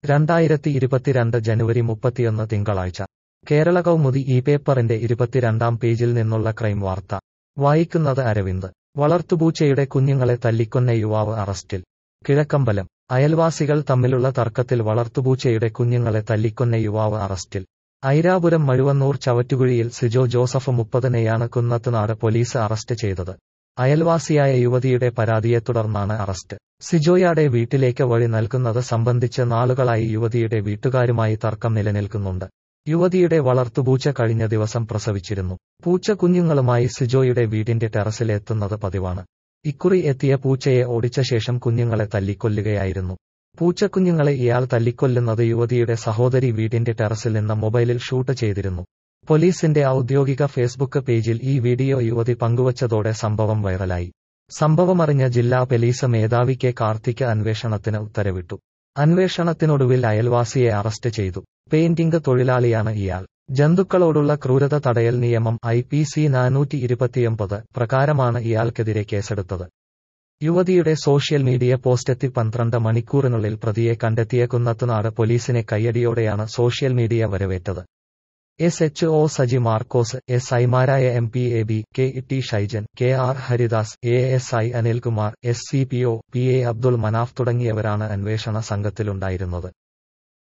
രണ്ടായിരത്തി ഇരുപത്തിരണ്ട് ജനുവരി മുപ്പത്തിയൊന്ന് തിങ്കളാഴ്ച കേരള കൗമുദി ഈ പേപ്പറിന്റെ ഇരുപത്തിരണ്ടാം പേജിൽ നിന്നുള്ള ക്രൈം വാർത്ത വായിക്കുന്നത് അരവിന്ദ് വളർത്തുപൂച്ചയുടെ കുഞ്ഞുങ്ങളെ തല്ലിക്കൊന്ന യുവാവ് അറസ്റ്റിൽ കിഴക്കമ്പലം അയൽവാസികൾ തമ്മിലുള്ള തർക്കത്തിൽ വളർത്തുപൂച്ചയുടെ കുഞ്ഞുങ്ങളെ തല്ലിക്കൊന്ന യുവാവ് അറസ്റ്റിൽ ഐരാപുരം മഴുവന്നൂർ ചവറ്റുകുഴിയിൽ സിജോ ജോസഫ് മുപ്പതിനെയാണ് കുന്നത്തുനാട് പോലീസ് അറസ്റ്റ് ചെയ്തത് അയൽവാസിയായ യുവതിയുടെ പരാതിയെ തുടർന്നാണ് അറസ്റ്റ് സിജോയാടെ വീട്ടിലേക്ക് വഴി നൽകുന്നത് സംബന്ധിച്ച് നാളുകളായി യുവതിയുടെ വീട്ടുകാരുമായി തർക്കം നിലനിൽക്കുന്നുണ്ട് യുവതിയുടെ വളർത്തുപൂച്ച കഴിഞ്ഞ ദിവസം പ്രസവിച്ചിരുന്നു പൂച്ച കുഞ്ഞുങ്ങളുമായി സിജോയുടെ വീടിന്റെ ടെറസിൽ എത്തുന്നത് പതിവാണ് ഇക്കുറി എത്തിയ പൂച്ചയെ ഓടിച്ച ശേഷം കുഞ്ഞുങ്ങളെ തല്ലിക്കൊല്ലുകയായിരുന്നു പൂച്ചക്കുഞ്ഞുങ്ങളെ ഇയാൾ തല്ലിക്കൊല്ലുന്നത് യുവതിയുടെ സഹോദരി വീടിന്റെ ടെറസിൽ നിന്ന് മൊബൈലിൽ ഷൂട്ട് ചെയ്തിരുന്നു പോലീസിന്റെ ഔദ്യോഗിക ഫേസ്ബുക്ക് പേജിൽ ഈ വീഡിയോ യുവതി പങ്കുവച്ചതോടെ സംഭവം വൈറലായി സംഭവമറിഞ്ഞ ജില്ലാ പോലീസ് മേധാവി കെ കാർത്തിക് അന്വേഷണത്തിന് ഉത്തരവിട്ടു അന്വേഷണത്തിനൊടുവിൽ അയൽവാസിയെ അറസ്റ്റ് ചെയ്തു പെയിന്റിംഗ് തൊഴിലാളിയാണ് ഇയാൾ ജന്തുക്കളോടുള്ള ക്രൂരത തടയൽ നിയമം ഐ പി സി നാനൂറ്റി ഇരുപത്തിയൊമ്പത് പ്രകാരമാണ് ഇയാൾക്കെതിരെ കേസെടുത്തത് യുവതിയുടെ സോഷ്യൽ മീഡിയ പോസ്റ്റെത്തി പന്ത്രണ്ട് മണിക്കൂറിനുള്ളിൽ പ്രതിയെ കണ്ടെത്തിയ കുന്നത്തുനാട് പോലീസിനെ കയ്യടിയോടെയാണ് സോഷ്യൽ മീഡിയ വരവേറ്റത് S H O Saji Markose S ഐമാരായ M P A B K T Shaijan K R Haridas A S I Anilkumar S C P O P A Abdul Manaf തുടങ്ങിയവരാണ് അന്വേഷണ സംഘത്തിലുണ്ടായിരുന്നത്